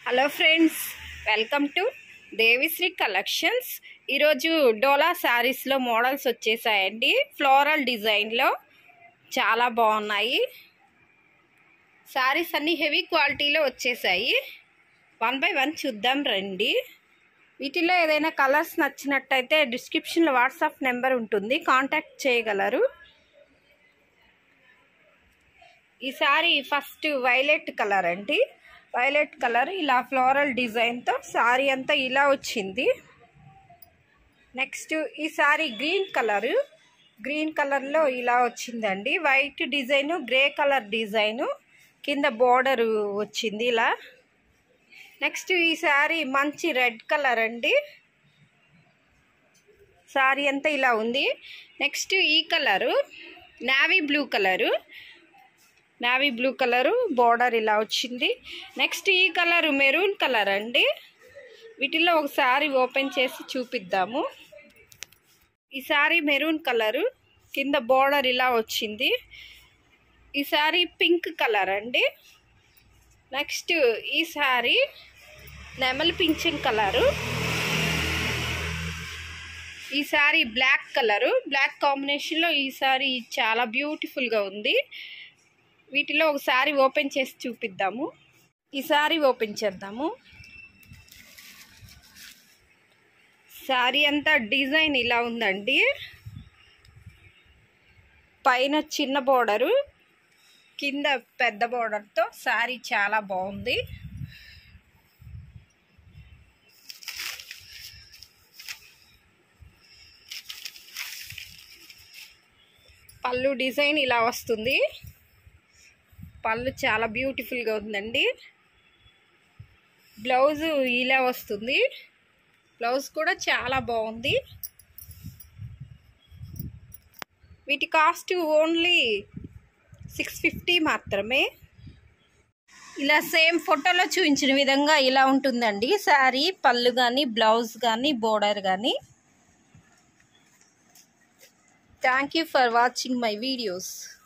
hello friends welcome to Devisri collections ఈరోజు డోలా శారీస్లో మోడల్స్ వచ్చేసాయండి ఫ్లోరల్ డిజైన్లో చాలా బాగున్నాయి శారీస్ అన్నీ హెవీ క్వాలిటీలో వచ్చేసాయి వన్ బై వన్ చూద్దాం రండి వీటిలో ఏదైనా కలర్స్ నచ్చినట్టయితే డిస్క్రిప్షన్లో వాట్సాప్ నెంబర్ ఉంటుంది కాంటాక్ట్ చేయగలరు ఈ సారీ ఫస్ట్ వైలెట్ కలర్ అండి వైలెట్ కలర్ ఇలా ఫ్లోరల్ డిజైన్తో సారీ అంతా ఇలా వచ్చింది నెక్స్ట్ ఈ సారీ గ్రీన్ కలరు గ్రీన్ కలర్లో ఇలా వచ్చిందండి white design grey colour design కింద బోర్డర్ వచ్చింది ఇలా నెక్స్ట్ ఈ సారీ మంచి రెడ్ కలర్ అండి సారీ అంతా ఇలా ఉంది నెక్స్ట్ ఈ colour navy blue colour navy blue colour border ఇలా వచ్చింది నెక్స్ట్ ఈ కలరు మెరూన్ కలర్ అండి వీటిలో ఒకసారి ఓపెన్ చేసి చూపిద్దాము ఈ సారీ మెరూన్ కలరు కింద బోర్డర్ ఇలా వచ్చింది ఈ సారీ పింక్ కలర్ అండి నెక్స్ట్ ఈ సారీ నెమలి పింఛన్ కలరు ఈ సారీ బ్లాక్ కలరు బ్లాక్ కాంబినేషన్లో ఈ సారీ చాలా బ్యూటిఫుల్గా ఉంది వీటిలో ఒకసారి ఓపెన్ చేసి చూపిద్దాము ఈసారి ఓపెన్ చేద్దాము శారీ అంతా డిజైన్ ఇలా ఉందండి పైన చిన్న బోర్డరు కింద పెద్ద బోర్డర్తో శారీ చాలా బాగుంది పళ్ళు డిజైన్ ఇలా వస్తుంది పళ్ళు చాలా బ్యూటిఫుల్గా ఉందండి బ్లౌజ్ ఇలా వస్తుంది బ్లౌజ్ కూడా చాలా బాగుంది వీటి కాస్ట్ ఓన్లీ సిక్స్ ఫిఫ్టీ మాత్రమే ఇలా సేమ్ ఫోటోలో చూపించిన విధంగా ఇలా ఉంటుందండి శారీ పళ్ళు కానీ బ్లౌజ్ కానీ బోర్డర్ కానీ thank you for watching my videos